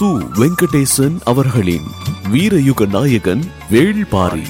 சு வெங்கடேசன் அவர்களின் வீரயுக நாயகன் வேள்பாரி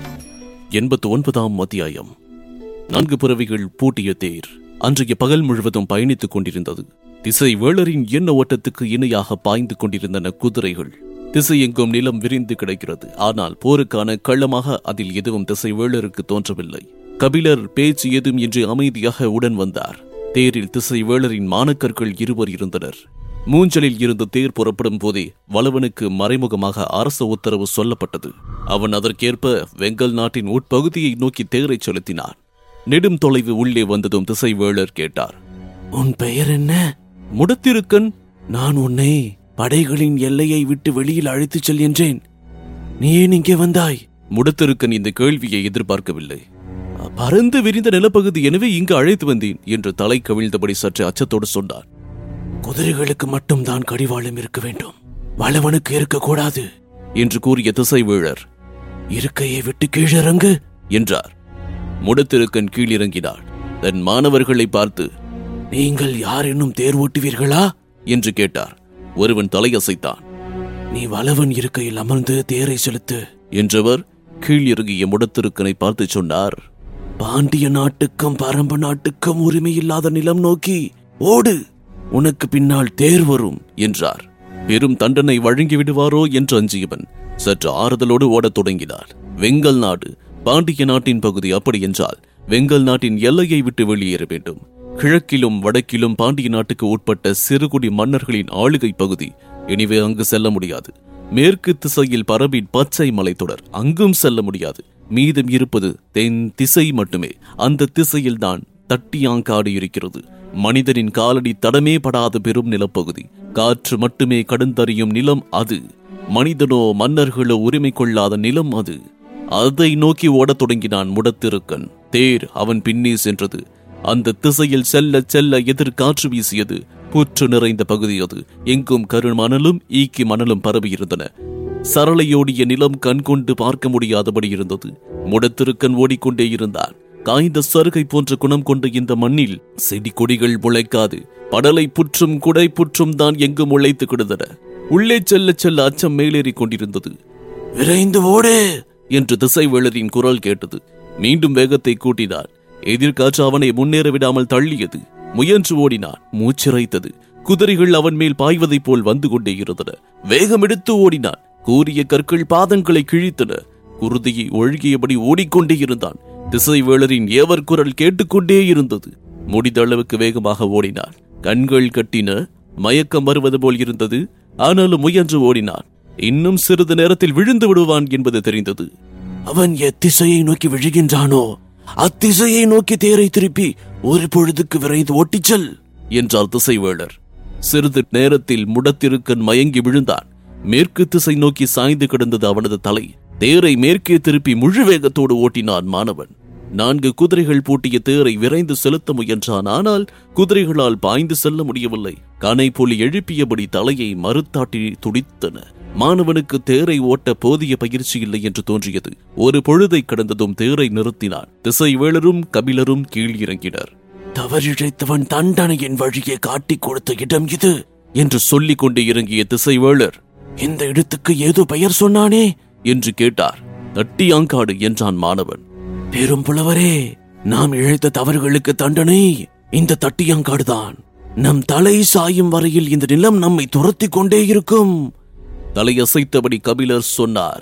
எண்பத்தி ஒன்பதாம் அத்தியாயம் நான்கு பிறவிகள் பூட்டிய தேர் அன்றைய பகல் முழுவதும் பயணித்துக் கொண்டிருந்தது திசை வேளரின் எண்ண ஓட்டத்துக்கு இணையாக பாய்ந்து கொண்டிருந்தன குதிரைகள் திசையெங்கும் நிலம் விரிந்து கிடக்கிறது ஆனால் போருக்கான கள்ளமாக அதில் எதுவும் திசை வேளருக்கு தோன்றவில்லை கபிலர் பேச்சு ஏதும் இன்றி அமைதியாக உடன் வந்தார் தேரில் திசை வேளரின் மாணக்கர்கள் இருவர் இருந்தனர் மூஞ்சலில் இருந்து தேர் புறப்படும் போதே வளவனுக்கு மறைமுகமாக அரச உத்தரவு சொல்லப்பட்டது அவன் அதற்கேற்ப வெங்கல் நாட்டின் உட்பகுதியை நோக்கி தேரைச் செலுத்தினான் நெடும் தொலைவு உள்ளே வந்ததும் திசைவேளர் கேட்டார் உன் பெயர் என்ன முடத்திருக்கன் நான் உன்னை படைகளின் எல்லையை விட்டு வெளியில் அழைத்துச் செல் என்றேன் நீ ஏன் இங்கே வந்தாய் முடத்திருக்கன் இந்த கேள்வியை எதிர்பார்க்கவில்லை பறந்து விரிந்த நிலப்பகுதி எனவே இங்கு அழைத்து வந்தேன் என்று தலை கவிழ்ந்தபடி சற்று அச்சத்தோடு சொன்னான் குதிரைகளுக்கு மட்டும் தான் கடிவாளம் இருக்க வேண்டும் வளவனுக்கு இருக்கக்கூடாது என்று கூறிய திசைவேழர் இருக்கையை விட்டு கீழிறங்கு என்றார் முடத்திருக்கன் கீழிறங்கினாள் தன் மாணவர்களை பார்த்து நீங்கள் யார் என்னும் தேர் ஓட்டுவீர்களா என்று கேட்டார் ஒருவன் தலையசைத்தான் நீ வளவன் இருக்கையில் அமர்ந்து தேரை செலுத்து என்றவர் கீழிறங்கிய முடத்திருக்கனை பார்த்து சொன்னார் பாண்டிய நாட்டுக்கும் பரம்பு நாட்டுக்கும் உரிமையில்லாத நிலம் நோக்கி ஓடு உனக்கு பின்னால் தேர் வரும் என்றார் பெரும் தண்டனை வழங்கி விடுவாரோ என்று அஞ்சியவன் சற்று ஆறுதலோடு ஓடத் தொடங்கினார் வெங்கல் நாடு பாண்டிய நாட்டின் பகுதி அப்படி என்றால் வெங்கல் நாட்டின் எல்லையை விட்டு வெளியேற வேண்டும் கிழக்கிலும் வடக்கிலும் பாண்டிய நாட்டுக்கு உட்பட்ட சிறுகுடி மன்னர்களின் ஆளுகை பகுதி எனவே அங்கு செல்ல முடியாது மேற்கு திசையில் பரபின் பச்சை மலைத்தொடர் அங்கும் செல்ல முடியாது மீதம் இருப்பது தென் திசை மட்டுமே அந்த திசையில்தான் தட்டியாங்காடு இருக்கிறது மனிதனின் காலடி தடமே படாத பெரும் நிலப்பகுதி காற்று மட்டுமே கடந்தறியும் நிலம் அது மனிதனோ மன்னர்களோ உரிமை கொள்ளாத நிலம் அது அதை நோக்கி ஓடத் தொடங்கினான் முடத்திருக்கன் தேர் அவன் பின்னே சென்றது அந்த திசையில் செல்ல செல்ல எதிர்காற்று வீசியது புற்று நிறைந்த பகுதி அது எங்கும் கருமணலும் ஈக்கி மணலும் பரவி இருந்தன சரளையோடிய நிலம் கண்கொண்டு பார்க்க முடியாதபடி இருந்தது முடத்திருக்கன் ஓடிக்கொண்டே இருந்தான் காய்ந்த சருகை போன்ற குணம் கொண்ட இந்த மண்ணில் செடி கொடிகள் முளைக்காது படலை புற்றும் குடை புற்றும் தான் எங்கும் முளைத்து கிடந்தன உள்ளே செல்ல செல்ல அச்சம் மேலேறிக் கொண்டிருந்தது விரைந்து ஓடு என்று திசைவேளரின் குரல் கேட்டது மீண்டும் வேகத்தை கூட்டினான் எதிர்காற்று அவனை முன்னேற விடாமல் தள்ளியது முயன்று ஓடினான் மூச்சிறைத்தது குதிரைகள் அவன் மேல் பாய்வதைப் போல் வந்து கொண்டே இருந்தன வேகம் எடுத்து ஓடினான் கூரிய கற்கள் பாதங்களை கிழித்தன குருதியை ஒழுகியபடி ஓடிக்கொண்டே இருந்தான் திசைவேளரின் ஏவர் குரல் கேட்டுக்கொண்டே இருந்தது முடிந்த அளவுக்கு வேகமாக ஓடினான் கண்கள் கட்டின மயக்கம் வருவது போல் இருந்தது ஆனாலும் முயன்று ஓடினான் இன்னும் சிறிது நேரத்தில் விழுந்து விடுவான் என்பது தெரிந்தது அவன் எத்திசையை நோக்கி விழுகின்றானோ அத்திசையை நோக்கி தேரை திருப்பி ஒரு பொழுதுக்கு விரைந்து ஓட்டிச் செல் என்றார் திசைவேளர் சிறிது நேரத்தில் முடத்திருக்கன் மயங்கி விழுந்தான் மேற்கு திசை நோக்கி சாய்ந்து கிடந்தது அவனது தலை தேரை மேற்கே திருப்பி முழு வேகத்தோடு ஓட்டினான் மாணவன் நான்கு குதிரைகள் பூட்டிய தேரை விரைந்து செலுத்த முயன்றான் ஆனால் குதிரைகளால் பாய்ந்து செல்ல முடியவில்லை கனை புலி எழுப்பியபடி தலையை மறுத்தாட்டி துடித்தன மாணவனுக்கு தேரை ஓட்ட போதிய பயிற்சி இல்லை என்று தோன்றியது ஒரு பொழுதை கடந்ததும் தேரை நிறுத்தினான் திசைவேளரும் கபிலரும் கீழ் இறங்கினர் தவறிழைத்தவன் தண்டனையின் வழியை காட்டிக் கொடுத்த இடம் இது என்று சொல்லிக் கொண்டு இறங்கிய திசைவேளர் இந்த இடத்துக்கு ஏதோ பெயர் சொன்னானே என்று கேட்டார் தட்டியாங்காடு என்றான் மாணவன் பெரும் புலவரே நாம் இழைத்த தவறுகளுக்கு தண்டனை இந்த தட்டியங்காடுதான் நம் தலை சாயும் வரையில் இந்த நிலம் நம்மை துரத்திக் கொண்டே இருக்கும் தலையசைத்தபடி கபிலர் சொன்னார்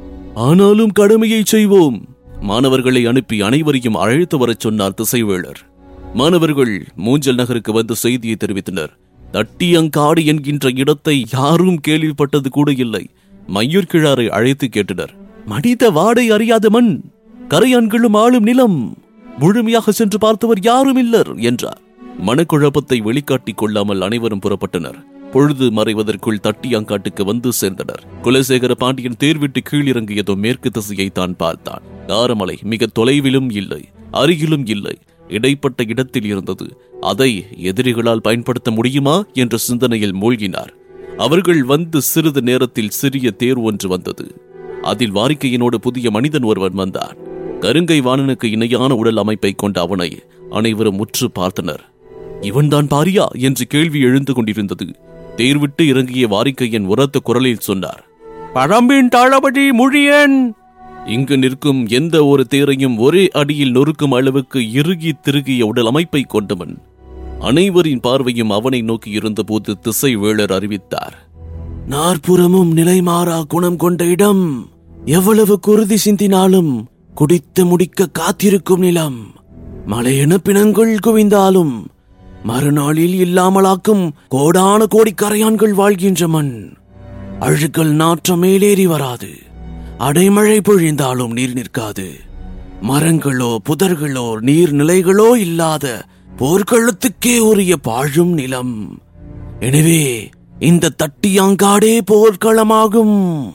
ஆனாலும் கடமையை செய்வோம் மாணவர்களை அனுப்பி அனைவரையும் அழைத்து வரச் சொன்னார் திசைவேளர் மாணவர்கள் மூஞ்சல் நகருக்கு வந்து செய்தியை தெரிவித்தனர் தட்டியங்காடு என்கின்ற இடத்தை யாரும் கேள்விப்பட்டது கூட இல்லை மையூர் கிழாரை அழைத்து கேட்டனர் மனித வாடை அறியாத மண் கரையான்களும் ஆளும் நிலம் முழுமையாக சென்று பார்த்தவர் யாரும் இல்லர் என்றார் மனக்குழப்பத்தை வெளிக்காட்டிக் கொள்ளாமல் அனைவரும் புறப்பட்டனர் பொழுது மறைவதற்குள் தட்டியாங்காட்டுக்கு வந்து சேர்ந்தனர் குலசேகர பாண்டியன் தேர்விட்டு கீழிறங்கியதும் மேற்கு திசையை தான் பார்த்தான் தாரமலை மிக தொலைவிலும் இல்லை அருகிலும் இல்லை இடைப்பட்ட இடத்தில் இருந்தது அதை எதிரிகளால் பயன்படுத்த முடியுமா என்ற சிந்தனையில் மூழ்கினார் அவர்கள் வந்து சிறிது நேரத்தில் சிறிய தேர் ஒன்று வந்தது அதில் வாரிக்கையினோடு புதிய மனிதன் ஒருவன் வந்தான் கருங்கை வாணனுக்கு இணையான உடல் அமைப்பை கொண்ட அவனை அனைவரும் உற்று பார்த்தனர் இவன்தான் பாரியா என்று கேள்வி எழுந்து கொண்டிருந்தது தேர்விட்டு இறங்கிய வாரிக்கையன் உரத்த குரலில் சொன்னார் பழம்பின் தளபதி முழியன் இங்கு நிற்கும் எந்த ஒரு தேரையும் ஒரே அடியில் நொறுக்கும் அளவுக்கு இறுகி திருகிய உடல் அமைப்பை கொண்டவன் அனைவரின் பார்வையும் அவனை நோக்கி இருந்தபோது திசை வேளர் அறிவித்தார் நாற்புறமும் நிலைமாறா குணம் கொண்ட இடம் எவ்வளவு குருதி சிந்தினாலும் குடித்து முடிக்க காத்திருக்கும் நிலம் மலையென பிணங்கள் குவிந்தாலும் மறுநாளில் இல்லாமலாக்கும் கோடான கோடி கரையான்கள் வாழ்கின்ற மண் அழுகல் நாற்றம் மேலேறி வராது அடைமழை பொழிந்தாலும் நீர் நிற்காது மரங்களோ புதர்களோ நீர்நிலைகளோ இல்லாத போர்க்களத்துக்கே உரிய பாழும் நிலம் எனவே இந்த தட்டியாங்காடே போர்க்களமாகும்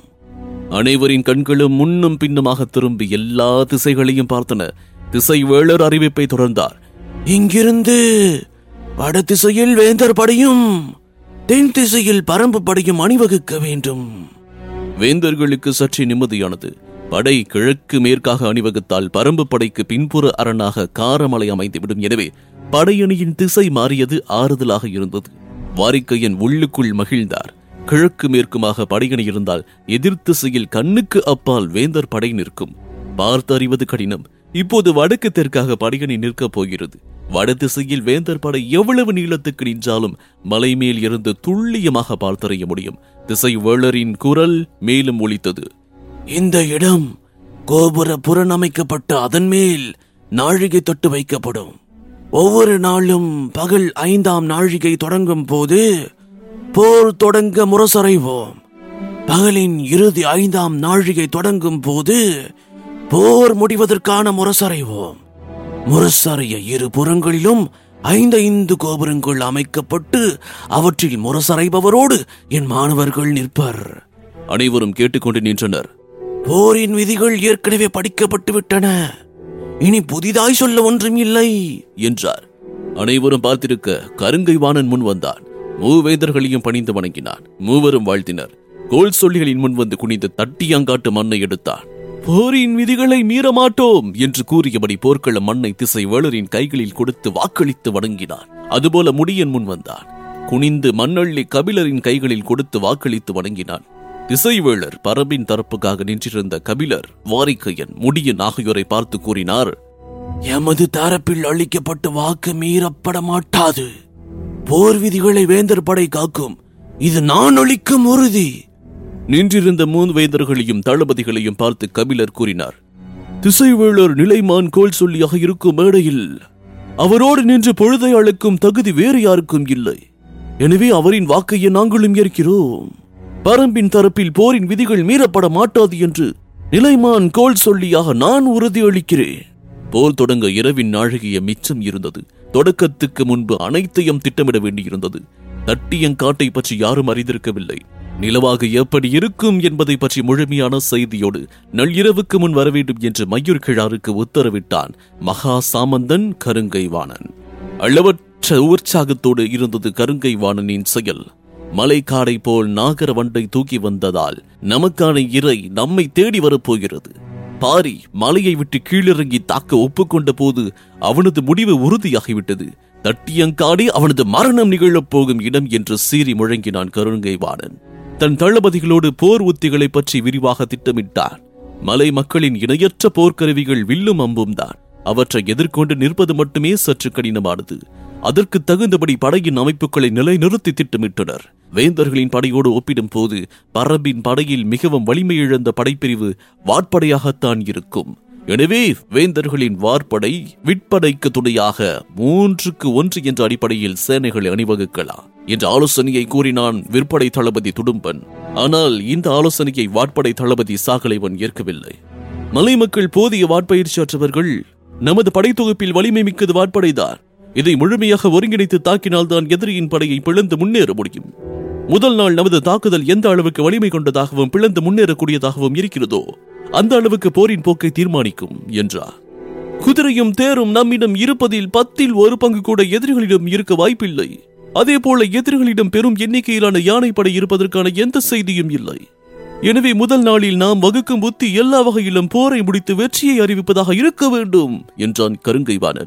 அனைவரின் கண்களும் முன்னும் பின்னுமாக திரும்பி எல்லா திசைகளையும் பார்த்தன திசை வேளர் அறிவிப்பை தொடர்ந்தார் இங்கிருந்து வட திசையில் வேந்தர் படையும் தென் திசையில் பரம்பு படையும் அணிவகுக்க வேண்டும் வேந்தர்களுக்கு சற்றே நிம்மதியானது படை கிழக்கு மேற்காக அணிவகுத்தால் பரம்பு படைக்கு பின்புற அரணாக காரமலை அமைந்துவிடும் எனவே படையணியின் திசை மாறியது ஆறுதலாக இருந்தது வாரிக்கையன் உள்ளுக்குள் மகிழ்ந்தார் கிழக்கு மேற்குமாக படையணி இருந்தால் எதிர் திசையில் கண்ணுக்கு அப்பால் வேந்தர் படை நிற்கும் பார்த்தறிவது கடினம் இப்போது வடக்கு தெற்காக படையணி நிற்கப் போகிறது வடதிசையில் வேந்தர் படை எவ்வளவு நீளத்துக்கு நின்றாலும் மலை மேல் இருந்து துல்லியமாக பார்த்தறிய முடியும் திசை வேளரின் குரல் மேலும் ஒலித்தது இந்த இடம் கோபுர புறணமைக்கப்பட்ட அதன் மேல் நாழிகை தொட்டு வைக்கப்படும் ஒவ்வொரு நாளும் பகல் ஐந்தாம் நாழிகை தொடங்கும் போது போர் தொடங்க முரசறைவோம் பகலின் இறுதி ஐந்தாம் நாழிகை தொடங்கும் போது போர் முடிவதற்கான முரசறைவோம் முரசறைய இரு புறங்களிலும் ஐந்தைந்து கோபுரங்கள் அமைக்கப்பட்டு அவற்றில் முரசறைபவரோடு என் மாணவர்கள் நிற்பர் அனைவரும் கேட்டுக்கொண்டு நின்றனர் போரின் விதிகள் ஏற்கனவே படிக்கப்பட்டு விட்டன இனி புதிதாய் சொல்ல ஒன்றும் இல்லை என்றார் அனைவரும் பார்த்திருக்க கருங்கை வாணன் முன் வந்தான் மூவேந்தர்களையும் பணிந்து வணங்கினான் மூவரும் வாழ்த்தினர் கோல் சொல்லிகளின் முன் வந்து குனிந்து தட்டியாங்காட்டு மண்ணை எடுத்தான் போரின் விதிகளை மீற மாட்டோம் என்று கூறியபடி போர்க்கள மண்ணை திசை வேளரின் கைகளில் கொடுத்து வாக்களித்து வணங்கினான் அதுபோல முடியன் முன் வந்தான் குனிந்து மண்ணள்ளி கபிலரின் கைகளில் கொடுத்து வாக்களித்து வணங்கினான் திசைவேளர் பரம்பின் தரப்புக்காக நின்றிருந்த கபிலர் வாரிக்கையன் முடியன் ஆகியோரை பார்த்து கூறினார் எமது தரப்பில் அளிக்கப்பட்ட வாக்கு மீறப்பட மாட்டாது போர் விதிகளை வேந்தர் படை காக்கும் இது நான் அளிக்கும் உறுதி நின்றிருந்த மூன்று வேந்தர்களையும் தளபதிகளையும் பார்த்து கபிலர் கூறினார் திசைவேளர் நிலைமான் கோல் சொல்லியாக இருக்கும் மேடையில் அவரோடு நின்று பொழுதை அழைக்கும் தகுதி வேறு யாருக்கும் இல்லை எனவே அவரின் வாக்கையை நாங்களும் ஏற்கிறோம் பரம்பின் தரப்பில் போரின் விதிகள் மீறப்பட மாட்டாது என்று நிலைமான் கோல் சொல்லியாக நான் உறுதியளிக்கிறேன் போர் தொடங்க இரவின் நாழிகைய மிச்சம் இருந்தது தொடக்கத்துக்கு முன்பு அனைத்தையும் திட்டமிட வேண்டியிருந்தது தட்டியங்காட்டை பற்றி யாரும் அறிந்திருக்கவில்லை நிலவாக எப்படி இருக்கும் என்பதை பற்றி முழுமையான செய்தியோடு நள்ளிரவுக்கு முன் வர வேண்டும் என்று மையூர் கிழாருக்கு உத்தரவிட்டான் மகா சாமந்தன் கருங்கைவாணன் அளவற்ற உற்சாகத்தோடு இருந்தது கருங்கைவாணனின் செயல் மலைக்காடை போல் நாகர வண்டை தூக்கி வந்ததால் நமக்கான இறை நம்மை தேடி வரப்போகிறது பாரி மலையை விட்டு கீழிறங்கி தாக்க ஒப்புக்கொண்ட போது அவனது முடிவு உறுதியாகிவிட்டது தட்டியங்காடி அவனது மரணம் நிகழப் போகும் இடம் என்று சீறி முழங்கினான் கருங்கைவாணன் தன் தளபதிகளோடு போர் உத்திகளை பற்றி விரிவாக திட்டமிட்டான் மலை மக்களின் இணையற்ற போர்க்கருவிகள் வில்லும் அம்பும் தான் அவற்றை எதிர்கொண்டு நிற்பது மட்டுமே சற்று கடினமானது அதற்கு தகுந்தபடி படையின் அமைப்புகளை நிலைநிறுத்தி திட்டமிட்டனர் வேந்தர்களின் படையோடு ஒப்பிடும் போது பரம்பின் படையில் மிகவும் வலிமை இழந்த படைப்பிரிவு வாட்படையாகத்தான் இருக்கும் எனவே வேந்தர்களின் வார்படை விட்படைக்கு துணையாக மூன்றுக்கு ஒன்று என்ற அடிப்படையில் சேனைகளை அணிவகுக்கலாம் என்ற ஆலோசனையை கூறினான் விற்படை தளபதி துடும்பன் ஆனால் இந்த ஆலோசனையை வாட்படை தளபதி சாகலைவன் ஏற்கவில்லை மலை மக்கள் போதிய வாட்பயிற்சியற்றவர்கள் நமது படைத்தொகுப்பில் வலிமை மிக்கது வாட்படைதான் இதை முழுமையாக ஒருங்கிணைத்து தாக்கினால்தான் எதிரியின் படையை பிளந்து முன்னேற முடியும் முதல் நாள் நமது தாக்குதல் எந்த அளவுக்கு வலிமை கொண்டதாகவும் பிளந்து முன்னேறக்கூடியதாகவும் இருக்கிறதோ அந்த அளவுக்கு போரின் போக்கை தீர்மானிக்கும் என்றார் குதிரையும் தேரும் நம்மிடம் இருப்பதில் பத்தில் ஒரு பங்கு கூட எதிரிகளிடம் இருக்க வாய்ப்பில்லை அதே போல எதிரிகளிடம் பெரும் எண்ணிக்கையிலான யானைப்படை இருப்பதற்கான எந்த செய்தியும் இல்லை எனவே முதல் நாளில் நாம் வகுக்கும் புத்தி எல்லா வகையிலும் போரை முடித்து வெற்றியை அறிவிப்பதாக இருக்க வேண்டும் என்றான் கருங்கைவாணன்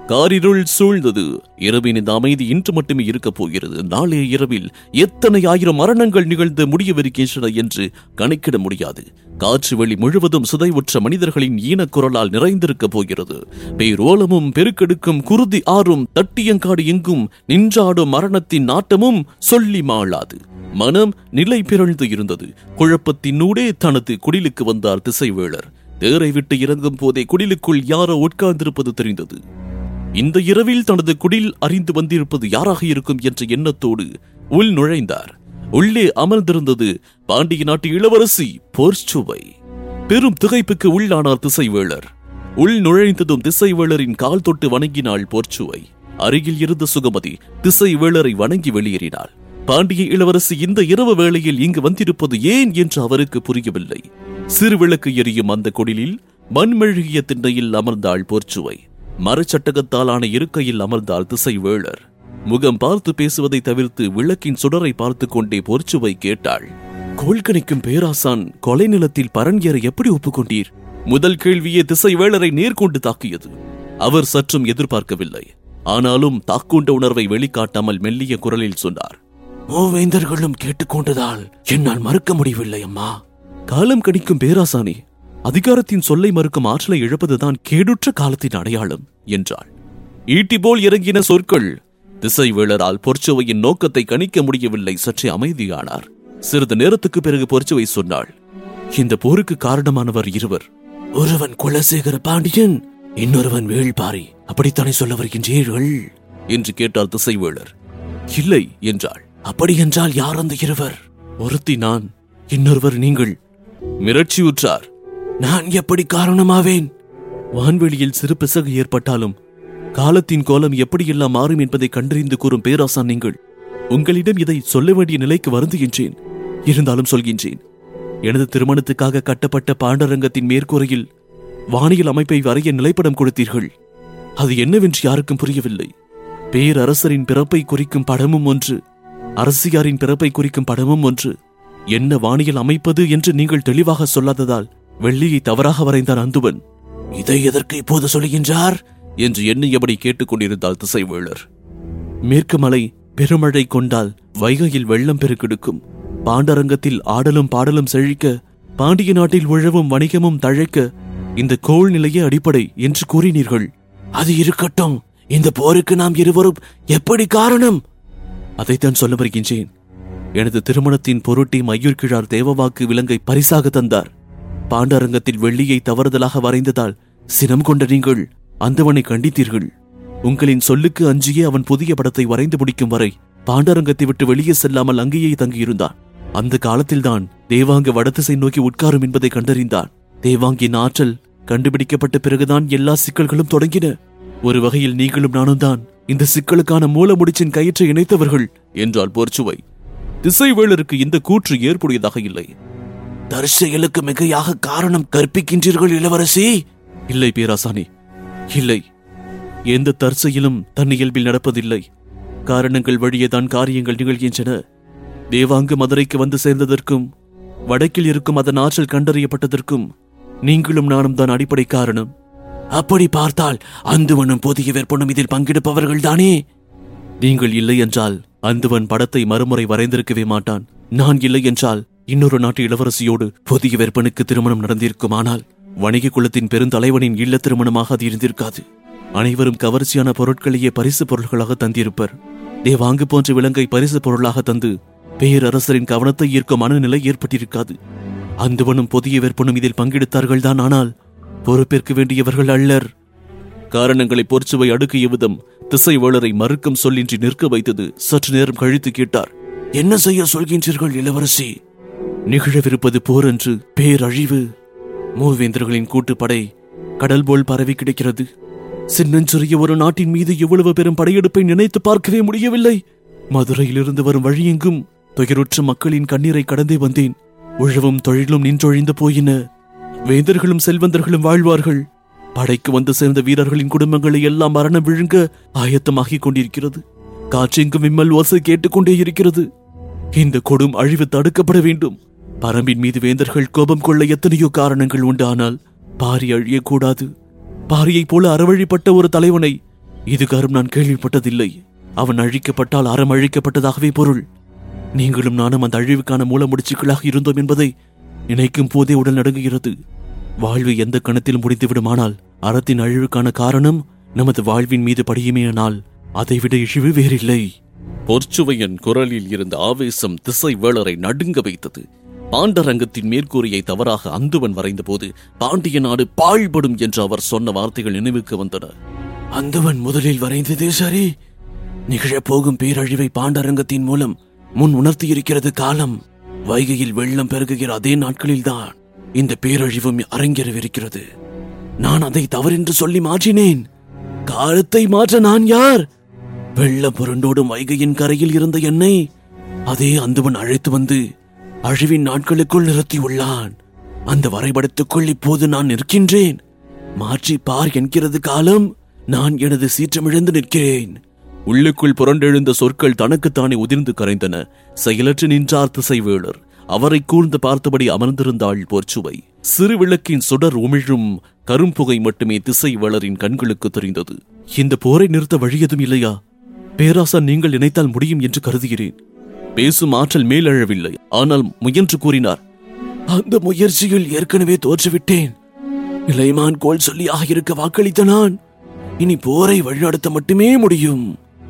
காரிருள் சூழ்ந்தது இரவின் இந்த அமைதி இன்று மட்டுமே இருக்கப் போகிறது நாளைய இரவில் எத்தனை ஆயிரம் மரணங்கள் நிகழ்ந்து முடியவிருக்கின்றன என்று கணக்கிட முடியாது காற்று வெளி முழுவதும் சிதைவுற்ற மனிதர்களின் ஈனக்குரலால் நிறைந்திருக்கப் போகிறது பேரோலமும் பெருக்கெடுக்கும் குருதி ஆறும் தட்டியங்காடு எங்கும் நின்றாடும் மரணத்தின் நாட்டமும் சொல்லி மாளாது மனம் நிலை பிறழ்ந்து இருந்தது குழப்பத்தினூடே தனது குடிலுக்கு வந்தார் திசைவேளர் தேரை விட்டு இறங்கும் போதே குடிலுக்குள் யாரோ உட்கார்ந்திருப்பது தெரிந்தது இந்த இரவில் தனது குடில் அறிந்து வந்திருப்பது யாராக இருக்கும் என்ற எண்ணத்தோடு உள் நுழைந்தார் உள்ளே அமர்ந்திருந்தது பாண்டிய நாட்டு இளவரசி போர்ச்சுவை பெரும் திகைப்புக்கு உள்ளானார் திசைவேளர் உள் நுழைந்ததும் திசைவேளரின் கால் தொட்டு வணங்கினாள் போர்ச்சுவை அருகில் இருந்த சுகமதி திசைவேளரை வணங்கி வெளியேறினாள் பாண்டிய இளவரசி இந்த இரவு வேளையில் இங்கு வந்திருப்பது ஏன் என்று அவருக்கு புரியவில்லை சிறு விளக்கு எரியும் அந்த குடிலில் மண்மெழுகிய திண்ணையில் அமர்ந்தாள் போர்ச்சுவை மரச்சட்டகத்தாலான இருக்கையில் அமர்ந்தாள் திசைவேளர் முகம் பார்த்து பேசுவதை தவிர்த்து விளக்கின் சுடரை பார்த்துக் கொண்டே போர்ச்சுவை கேட்டாள் கோள்கணிக்கும் பேராசான் கொலை நிலத்தில் பரன் ஏற எப்படி ஒப்புக்கொண்டீர் முதல் கேள்வியே திசைவேளரை நேர்கொண்டு தாக்கியது அவர் சற்றும் எதிர்பார்க்கவில்லை ஆனாலும் தாக்குண்ட உணர்வை வெளிக்காட்டாமல் மெல்லிய குரலில் சொன்னார் மூவேந்தர்களும் கேட்டுக்கொண்டதால் என்னால் மறுக்க முடியவில்லை அம்மா காலம் கணிக்கும் பேராசானே அதிகாரத்தின் சொல்லை மறுக்கும் ஆற்றலை இழப்பதுதான் கேடுற்ற காலத்தின் அடையாளம் என்றாள் ஈட்டி போல் இறங்கின சொற்கள் திசைவேளரால் பொற்சுவையின் நோக்கத்தை கணிக்க முடியவில்லை சற்றே அமைதியானார் சிறிது நேரத்துக்கு பிறகு பொற்சுவை சொன்னாள் இந்த போருக்கு காரணமானவர் இருவர் ஒருவன் குலசேகர பாண்டியன் இன்னொருவன் வேள்பாரி அப்படித்தானே சொல்ல வருகின்றீர்கள் என்று கேட்டார் திசைவேளர் இல்லை என்றாள் அப்படி என்றால் யார் அந்த இருவர் ஒருத்தி நான் இன்னொருவர் நீங்கள் மிரட்சியுற்றார் நான் எப்படி காரணமாவேன் வான்வெளியில் சிறு பிசகு ஏற்பட்டாலும் காலத்தின் கோலம் எப்படியெல்லாம் மாறும் என்பதை கண்டறிந்து கூறும் பேராசான் நீங்கள் உங்களிடம் இதை சொல்ல வேண்டிய நிலைக்கு வருந்துகின்றேன் இருந்தாலும் சொல்கின்றேன் எனது திருமணத்துக்காக கட்டப்பட்ட பாண்டரங்கத்தின் மேற்கூரையில் வானியல் அமைப்பை வரைய நிலைப்படம் கொடுத்தீர்கள் அது என்னவென்று யாருக்கும் புரியவில்லை பேரரசரின் பிறப்பை குறிக்கும் படமும் ஒன்று அரசியாரின் பிறப்பை குறிக்கும் படமும் ஒன்று என்ன வானியல் அமைப்பது என்று நீங்கள் தெளிவாக சொல்லாததால் வெள்ளியை தவறாக வரைந்தான் அந்துவன் இதை எதற்கு இப்போது சொல்கின்றார் என்று எண்ணியபடி கேட்டுக்கொண்டிருந்தாள் திசைவேளர் மேற்கு மலை பெருமழை கொண்டால் வைகையில் வெள்ளம் பெருக்கெடுக்கும் பாண்டரங்கத்தில் ஆடலும் பாடலும் செழிக்க பாண்டிய நாட்டில் உழவும் வணிகமும் தழைக்க இந்த கோள் நிலையே அடிப்படை என்று கூறினீர்கள் அது இருக்கட்டும் இந்த போருக்கு நாம் இருவரும் எப்படி காரணம் அதைத்தான் சொல்ல வருகின்றேன் எனது திருமணத்தின் பொருட்டி மயூர்கிழார் தேவவாக்கு விலங்கை பரிசாக தந்தார் பாண்டரங்கத்தில் வெள்ளியை தவறுதலாக வரைந்ததால் சினம் கொண்ட நீங்கள் அந்தவனை கண்டித்தீர்கள் உங்களின் சொல்லுக்கு அஞ்சியே அவன் புதிய படத்தை வரைந்து முடிக்கும் வரை பாண்டரங்கத்தை விட்டு வெளியே செல்லாமல் அங்கேயே தங்கியிருந்தான் அந்த காலத்தில்தான் தேவாங்க வடதிசை நோக்கி உட்காரும் என்பதை கண்டறிந்தான் தேவாங்கின் ஆற்றல் கண்டுபிடிக்கப்பட்ட பிறகுதான் எல்லா சிக்கல்களும் தொடங்கின ஒரு வகையில் நீங்களும் நானும் தான் இந்த சிக்கலுக்கான மூல முடிச்சின் கயிற்றை இணைத்தவர்கள் என்றால் போர்ச்சுவை திசைவேளருக்கு இந்த கூற்று ஏற்புடையதாக இல்லை தற்செயலுக்கு மிகையாக காரணம் கற்பிக்கின்றீர்கள் இளவரசி இல்லை பேராசானி இல்லை எந்த தற்செயலும் தன் இயல்பில் நடப்பதில்லை காரணங்கள் வழியே தான் காரியங்கள் நிகழ்கின்றன தேவாங்கு மதுரைக்கு வந்து சேர்ந்ததற்கும் வடக்கில் இருக்கும் அதன் ஆற்றல் கண்டறியப்பட்டதற்கும் நீங்களும் நானும் தான் அடிப்படை காரணம் அப்படி பார்த்தால் அந்துவனும் புதிய வெப்பனும் இதில் பங்கெடுப்பவர்கள் தானே நீங்கள் இல்லை என்றால் அந்துவன் படத்தை மறுமுறை வரைந்திருக்கவே மாட்டான் நான் இல்லை என்றால் இன்னொரு நாட்டு இளவரசியோடு புதிய வெப்பனுக்கு திருமணம் நடந்திருக்கும் ஆனால் வணிக குலத்தின் பெருந்தலைவனின் இல்ல திருமணமாக அது இருந்திருக்காது அனைவரும் கவர்ச்சியான பொருட்களையே பரிசு பொருள்களாக தந்திருப்பர் தேவாங்கு போன்ற விலங்கை பரிசு பொருளாக தந்து பேரரசரின் கவனத்தை ஈர்க்கும் மனநிலை ஏற்பட்டிருக்காது அந்துவனும் புதிய வெப்பனும் இதில் பங்கெடுத்தார்கள் தான் ஆனால் பொறுப்பேற்க வேண்டியவர்கள் அல்லர் காரணங்களை பொற்சுவை அடுக்கிய விதம் திசைவேளரை மறுக்கும் சொல்லின்றி நிற்க வைத்தது சற்று நேரம் கழித்து கேட்டார் என்ன செய்ய சொல்கின்றீர்கள் இளவரசி நிகழவிருப்பது போர் என்று பேரழிவு மூவேந்தர்களின் கூட்டுப்படை கடல் போல் பரவி கிடக்கிறது சின்னஞ்சிறிய ஒரு நாட்டின் மீது எவ்வளவு பெரும் படையெடுப்பை நினைத்து பார்க்கவே முடியவில்லை மதுரையிலிருந்து வரும் வழியெங்கும் துயருற்ற மக்களின் கண்ணீரை கடந்தே வந்தேன் உழவும் தொழிலும் நின்றொழிந்து போயின வேந்தர்களும் செல்வந்தர்களும் வாழ்வார்கள் படைக்கு வந்து சேர்ந்த வீரர்களின் குடும்பங்களை எல்லாம் மரணம் விழுங்க ஆயத்தமாகிக் கொண்டிருக்கிறது காற்றெங்கும் விம்மல் ஓசை கேட்டுக்கொண்டே இருக்கிறது இந்த கொடும் அழிவு தடுக்கப்பட வேண்டும் பரம்பின் மீது வேந்தர்கள் கோபம் கொள்ள எத்தனையோ காரணங்கள் உண்டு ஆனால் பாரி அழியக்கூடாது பாரியைப் போல அறவழிப்பட்ட ஒரு தலைவனை இதுகாரும் நான் கேள்விப்பட்டதில்லை அவன் அழிக்கப்பட்டால் அறம் அழிக்கப்பட்டதாகவே பொருள் நீங்களும் நானும் அந்த அழிவுக்கான மூல முடிச்சுக்களாக இருந்தோம் என்பதை நினைக்கும் போதே உடல் நடுங்குகிறது வாழ்வு எந்த கணத்தில் முடிந்துவிடுமானால் அறத்தின் அழிவுக்கான காரணம் நமது வாழ்வின் மீது படியுமேயானால் அதைவிட இழிவு வேறில்லை பொற்சுவையன் குரலில் இருந்த ஆவேசம் திசை வேளரை நடுங்க வைத்தது பாண்டரங்கத்தின் மேற்கூரையை தவறாக அந்துவன் வரைந்தபோது பாண்டிய நாடு பாழ்படும் என்று அவர் சொன்ன வார்த்தைகள் நினைவுக்கு வந்தன அந்தவன் முதலில் வரைந்ததே சரி நிகழப்போகும் பேரழிவை பாண்டரங்கத்தின் மூலம் முன் உணர்த்தியிருக்கிறது காலம் வைகையில் வெள்ளம் பெருகுகிற அதே நாட்களில்தான் இந்த பேரழிவும் அரங்கேறவிருக்கிறது நான் அதை தவறென்று சொல்லி மாற்றினேன் காலத்தை மாற்ற நான் யார் வெள்ளம் புரண்டோடும் வைகையின் கரையில் இருந்த என்னை அதே அந்தவன் அழைத்து வந்து அழிவின் நாட்களுக்குள் நிறுத்தியுள்ளான் அந்த வரைபடத்துக்குள் இப்போது நான் நிற்கின்றேன் மாற்றி பார் என்கிறது காலம் நான் எனது சீற்றமிழந்து நிற்கிறேன் உள்ளுக்குள் புரண்டெழுந்த சொற்கள் தனக்குத்தானே உதிர்ந்து கரைந்தன செயலற்று நின்றார் திசைவேளர் அவரை கூர்ந்து பார்த்தபடி அமர்ந்திருந்தாள் போர்ச்சுவை சிறு விளக்கின் சுடர் உமிழும் கரும்புகை மட்டுமே திசைவேளரின் கண்களுக்கு தெரிந்தது இந்த போரை நிறுத்த வழியதும் இல்லையா பேராசா நீங்கள் நினைத்தால் முடியும் என்று கருதுகிறேன் பேசும் ஆற்றல் மேலெழவில்லை ஆனால் முயன்று கூறினார் அந்த முயற்சியில் ஏற்கனவே தோற்றுவிட்டேன் இளைமான் கோல் சொல்லி ஆகியிருக்க வாக்களித்த நான் இனி போரை வழிநடத்த மட்டுமே முடியும்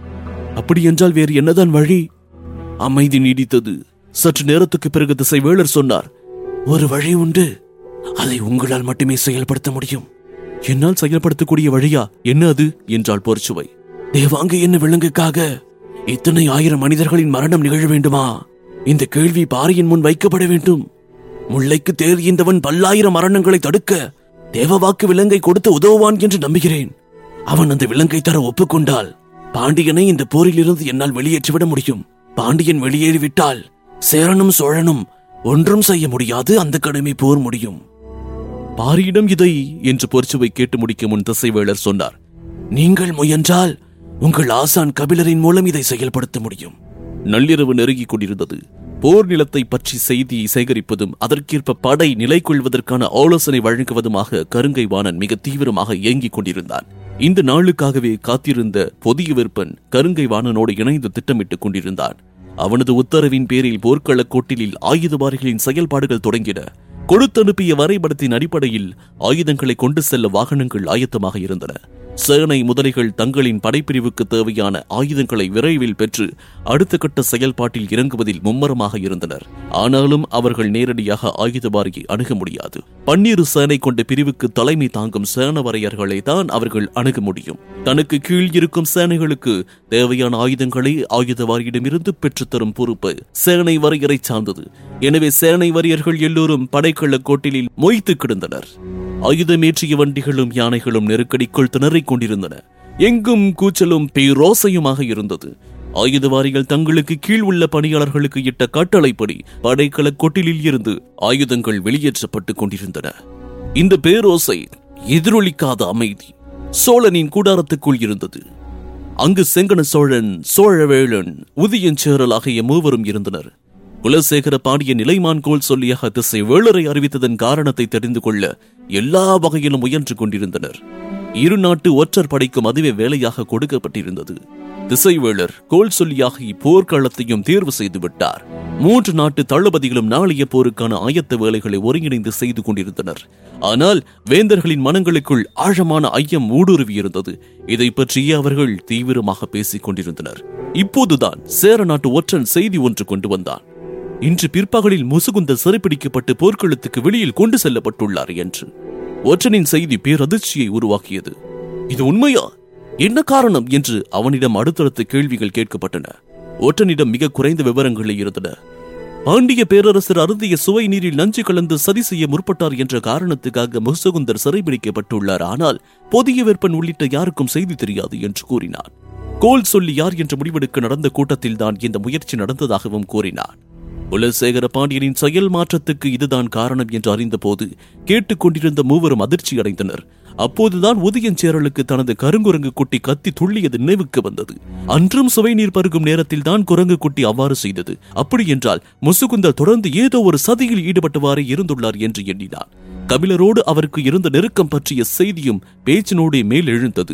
அப்படி என்றால் வேறு என்னதான் வழி அமைதி நீடித்தது சற்று நேரத்துக்கு பிறகு திசைவேளர் சொன்னார் ஒரு வழி உண்டு அதை உங்களால் மட்டுமே செயல்படுத்த முடியும் என்னால் செயல்படுத்தக்கூடிய வழியா என்ன அது என்றாள் போர்ச்சுவை தேவாங்க என்ன விலங்குக்காக இத்தனை ஆயிரம் மனிதர்களின் மரணம் நிகழ வேண்டுமா இந்த கேள்வி பாறையின் முன் வைக்கப்பட வேண்டும் முல்லைக்கு தேர் ஈந்தவன் பல்லாயிரம் மரணங்களை தடுக்க தேவவாக்கு விலங்கை கொடுத்து உதவுவான் என்று நம்புகிறேன் அவன் அந்த விலங்கை தர ஒப்புக்கொண்டால் பாண்டியனை இந்த போரிலிருந்து என்னால் வெளியேற்றிவிட முடியும் பாண்டியன் வெளியேறிவிட்டால் சேரனும் சோழனும் ஒன்றும் செய்ய முடியாது அந்த கடமை போர் முடியும் பாரியிடம் இதை என்று பொற்சுவை கேட்டு முடிக்க முன் திசைவேளர் சொன்னார் நீங்கள் முயன்றால் உங்கள் ஆசான் கபிலரின் மூலம் இதை செயல்படுத்த முடியும் நள்ளிரவு நெருங்கிக் கொண்டிருந்தது போர் நிலத்தை பற்றி செய்தியை சேகரிப்பதும் அதற்கேற்ப படை நிலை கொள்வதற்கான ஆலோசனை வழங்குவதுமாக கருங்கை வாணன் மிக தீவிரமாக இயங்கிக் கொண்டிருந்தான் இந்த நாளுக்காகவே காத்திருந்த பொதிய விற்பன் கருங்கை வாணனோடு இணைந்து திட்டமிட்டுக் கொண்டிருந்தான் அவனது உத்தரவின் பேரில் போர்க்களக் கோட்டிலில் ஆயுதபாரிகளின் செயல்பாடுகள் தொடங்கின கொடுத்தனுப்பிய வரைபடத்தின் அடிப்படையில் ஆயுதங்களை கொண்டு செல்ல வாகனங்கள் ஆயத்தமாக இருந்தன சேனை முதலைகள் தங்களின் படைப்பிரிவுக்கு தேவையான ஆயுதங்களை விரைவில் பெற்று அடுத்த கட்ட செயல்பாட்டில் இறங்குவதில் மும்மரமாக இருந்தனர் ஆனாலும் அவர்கள் நேரடியாக ஆயுதபாரியை அணுக முடியாது பன்னீரு சேனை கொண்ட பிரிவுக்கு தலைமை தாங்கும் சேனவரையர்களை தான் அவர்கள் அணுக முடியும் தனக்கு கீழ் இருக்கும் சேனைகளுக்கு தேவையான ஆயுதங்களை ஆயுதவாரியிடமிருந்து பெற்றுத்தரும் பொறுப்பு சேனை வரையறை சார்ந்தது எனவே சேனை வரியர்கள் எல்லோரும் படைக்கள்ள கோட்டிலில் மொய்த்து கிடந்தனர் ஆயுதமேற்றிய வண்டிகளும் யானைகளும் நெருக்கடிக்குள் திணறிக் கொண்டிருந்தன எங்கும் கூச்சலும் பேரோசையுமாக இருந்தது ஆயுதவாரிகள் தங்களுக்கு கீழ் உள்ள பணியாளர்களுக்கு இட்ட கட்டளைப்படி படைக்கல கொட்டிலில் இருந்து ஆயுதங்கள் வெளியேற்றப்பட்டுக் கொண்டிருந்தன இந்த பேரோசை எதிரொலிக்காத அமைதி சோழனின் கூடாரத்துக்குள் இருந்தது அங்கு செங்கன சோழன் சோழவேளன் உதியஞ்சேரல் ஆகிய மூவரும் இருந்தனர் குலசேகர பாண்டிய நிலைமான் கோல் சொல்லியாக திசை வேளரை அறிவித்ததன் காரணத்தை தெரிந்து கொள்ள எல்லா வகையிலும் முயன்று கொண்டிருந்தனர் இரு நாட்டு ஒற்றர் படைக்கும் அதுவே வேலையாக கொடுக்கப்பட்டிருந்தது திசைவேளர் கோல் சொல்லியாக இப்போர்க்களத்தையும் தேர்வு செய்து விட்டார் மூன்று நாட்டு தளபதிகளும் நாளைய போருக்கான ஆயத்த வேலைகளை ஒருங்கிணைந்து செய்து கொண்டிருந்தனர் ஆனால் வேந்தர்களின் மனங்களுக்குள் ஆழமான ஐயம் ஊடுருவியிருந்தது இதை பற்றியே அவர்கள் தீவிரமாக பேசிக் கொண்டிருந்தனர் இப்போதுதான் சேர நாட்டு ஒற்றன் செய்தி ஒன்று கொண்டு வந்தான் இன்று பிற்பகலில் முசுகுந்தர் சிறைப்பிடிக்கப்பட்டு போர்க்களத்துக்கு வெளியில் கொண்டு செல்லப்பட்டுள்ளார் என்று ஒற்றனின் செய்தி பேரதிர்ச்சியை உருவாக்கியது இது உண்மையா என்ன காரணம் என்று அவனிடம் அடுத்தடுத்த கேள்விகள் கேட்கப்பட்டன ஒற்றனிடம் மிக குறைந்த விவரங்களே இருந்தன பாண்டிய பேரரசர் அருந்திய சுவை நீரில் நஞ்சு கலந்து சதி செய்ய முற்பட்டார் என்ற காரணத்துக்காக முசுகுந்தர் சிறைபிடிக்கப்பட்டுள்ளார் ஆனால் பொதிய வெப்பன் உள்ளிட்ட யாருக்கும் செய்தி தெரியாது என்று கூறினார் கோல் சொல்லி யார் என்ற முடிவெடுக்க நடந்த கூட்டத்தில் தான் இந்த முயற்சி நடந்ததாகவும் கூறினார் குலசேகர பாண்டியனின் செயல் மாற்றத்துக்கு இதுதான் காரணம் என்று அறிந்தபோது கேட்டுக்கொண்டிருந்த மூவரும் அதிர்ச்சி அடைந்தனர் அப்போதுதான் உதயஞ்சேரலுக்கு தனது கருங்குரங்கு குட்டி கத்தி துள்ளியது நினைவுக்கு வந்தது அன்றும் சுவை நீர் பருகும் நேரத்தில் தான் குரங்கு குட்டி அவ்வாறு செய்தது அப்படி என்றால் முசுகுந்தர் தொடர்ந்து ஏதோ ஒரு சதியில் ஈடுபட்டவாறே இருந்துள்ளார் என்று எண்ணினார் கபிலரோடு அவருக்கு இருந்த நெருக்கம் பற்றிய செய்தியும் பேச்சினோடே மேல் எழுந்தது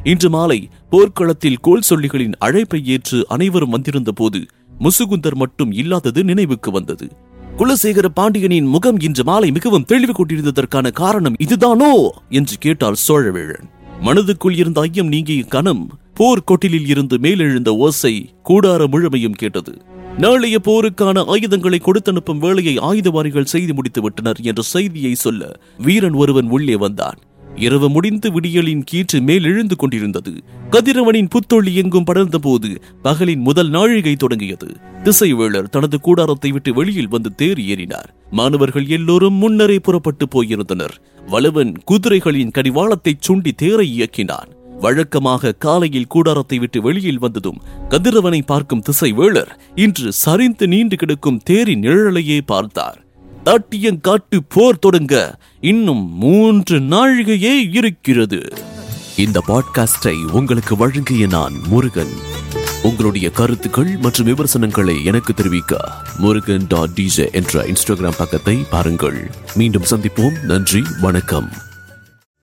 இன்று மாலை போர்க்களத்தில் கோல் சொல்லிகளின் அழைப்பை ஏற்று அனைவரும் வந்திருந்த போது முசுகுந்தர் மட்டும் இல்லாதது நினைவுக்கு வந்தது குலசேகர பாண்டியனின் முகம் இன்று மாலை மிகவும் தெளிவு கொண்டிருந்ததற்கான காரணம் இதுதானோ என்று கேட்டார் சோழவேழன் மனதுக்குள் இருந்த ஐயம் நீங்கிய கணம் போர் கொட்டிலில் இருந்து மேலெழுந்த ஓசை கூடார முழுமையும் கேட்டது நாளைய போருக்கான ஆயுதங்களை கொடுத்தனுப்பும் வேலையை ஆயுதவாரிகள் செய்து முடித்து விட்டனர் என்ற செய்தியை சொல்ல வீரன் ஒருவன் உள்ளே வந்தான் இரவு முடிந்து விடியலின் கீற்று மேல் எழுந்து கொண்டிருந்தது கதிரவனின் புத்தொள்ளி எங்கும் படர்ந்த போது பகலின் முதல் நாழிகை தொடங்கியது திசைவேளர் தனது கூடாரத்தை விட்டு வெளியில் வந்து தேர் ஏறினார் மாணவர்கள் எல்லோரும் முன்னரே புறப்பட்டு போயிருந்தனர் வலுவன் குதிரைகளின் கடிவாளத்தைச் சுண்டி தேரை இயக்கினான் வழக்கமாக காலையில் கூடாரத்தை விட்டு வெளியில் வந்ததும் கதிரவனை பார்க்கும் திசைவேளர் இன்று சரிந்து நீண்டு கிடக்கும் தேரின் நிழலையே பார்த்தார் தட்டியங்காட்டு போர் தொடங்க இன்னும் மூன்று நாழிகையே இருக்கிறது இந்த பாட்காஸ்டை உங்களுக்கு வழங்கிய நான் முருகன் உங்களுடைய கருத்துக்கள் மற்றும் விமர்சனங்களை எனக்கு தெரிவிக்க முருகன் டாட் டிஜே என்ற இன்ஸ்டாகிராம் பக்கத்தை பாருங்கள் மீண்டும் சந்திப்போம் நன்றி வணக்கம்